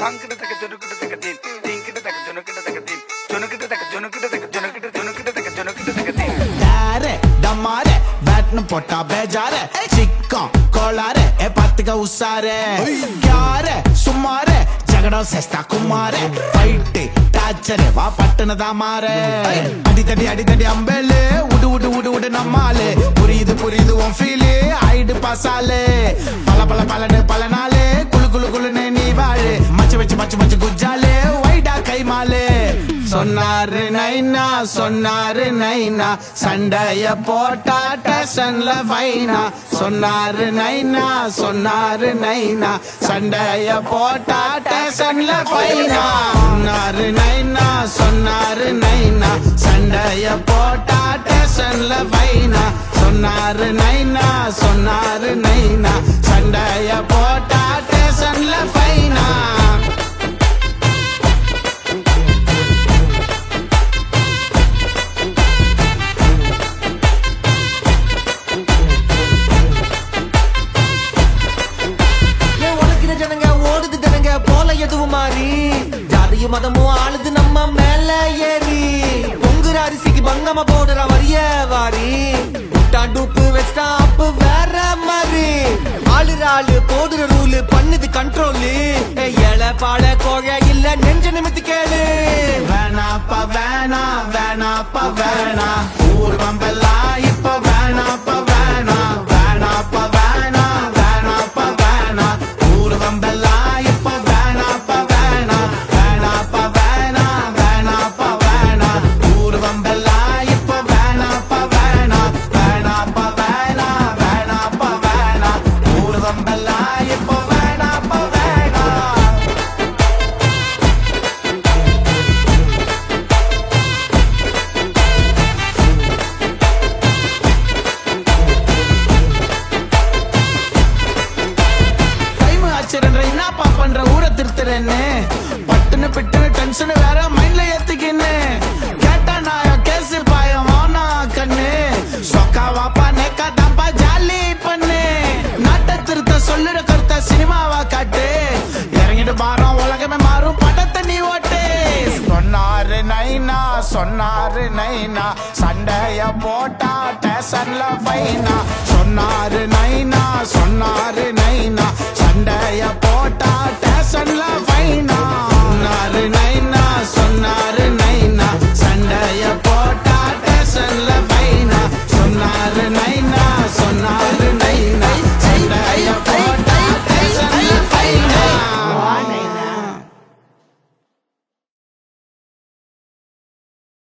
தாங்கிட்ட தக்க ஜொனுக்கிட்ட தக்க தீன் தீங்கிட்ட தக்க ஜொனுக்கிட்ட தக்க தீன் ஜொனுக்கிட்ட தக்க ஜொனுக்கிட்ட தக்க ஜொனுக்கிட்ட ஜொனுக்கிட்ட தக்க ஜொனுக்கிட்ட தக்க தீன் டேரே டமாரே பேட்னு போட்டா பேஜாரே சிக்கம் கோளாரே ஏ பாத்துக்க உசாரே யாரே சும்மாரே ஜகடம் செஸ்டா குமாரே ஃபைட்டு டாச்சரே வா பட்டுனதா மாறே அடித்தடி அடித்தடி அம்பேலு உடு உடு உடு உடு நம்மாலு புரியுது புரியுது உன் ஃபீலு ஆயிடு பாசாலு பல பல பலனு பல நாளு குளு குளு குளுன்னு நீ வாழு மச்சு வச்சு மச்சு மச்சு குஜாலு வைடா கைமாலு சொன்னாரு நைனா சொன்னாரு நைனா சண்டைய போட்டா டேஷன்ல வைனா சொன்னாரு நைனா சொன்னாரு நைனா சண்டைய போட்டா டேஷன்ல வைனா சொன்னாரு நைனா சொன்னாரு நைனா சண்டைய போட்டா டேஷன்ல வைனா சொன்னாரு நைனா சொன்னாரு நைனா சண்டைய போட்டா டேஷன்ல வைனா ஏன் உனக்கிற ஜனங்க ஓடுது ஜனங்க போல எதுவும் மாறி ஜாதியும் மதமும் ஆளுது நம்ம மேல ஏறி பொங்குற அரிசிக்கு பங்கமா போடுற வரிய வாரி விட்டான் டூப்பு வச்சா அப்பு வேற மாதிரி ஆளுற ஆளு போடுற ரூலு பண்ணுது கண்ட்ரோலு ஏழை பாட கோகை இல்ல நெஞ்ச நிமித்து கேளு வேணாப்பா வேணா வேணாப்பா வேணா ஊர் வம்பெல்லாம் இப்ப வேணாப்பா வேணா வேணாப்பா வேணா வேணாப்பா வேணா ஊர் வம்பெல்லாம் இப்ப வேணாப்பா வேணா வேணாப்பா வேணா வேணாப்பா வேணா ஊர் வம்பெல்லாம் இப்ப வேணாப்பா வேணா வேணாப்பா வேணா வேணாப்பா வேணா ஊர் வம்பெல்லாம் இப்ப வேணாப்பா வேணா டைம் ஆச்சுரன்ற என்னப்பா பண்ற ஊரை திருத்துறேன்னு பட்டுன்னு பிட்டுன்னு டென்ஷன் வேற மைண்ட்ல ஏத்துக்கின்னு கேட்டா நான் கேசு பாயம் வானா கண்ணு சொக்கா வாப்பா நேக்கா தாப்பா ஜாலி பண்ணு நாட்டை திருத்த சொல்லுற கருத்த சினிமாவா காட்டு இறங்கிட்டு பாரம் உலகமே மாறும் படத்தை நீ ஓட்டு சொன்னாரு நைனா சொன்னாரு நைனா சண்டைய போட்டா டேஷன்ல ஃபைனா சொன்னாரு நைனா சொன்னாரு நைனா சண்டைய போட்டா டேஷன்ல ஃபைனா சொன்னாரு நைனா சொன்னாரு நைனா சண்டைய போட்டா டேஷன்ல ஃபைனா சொன்னாரு நைனா சொன்னாரு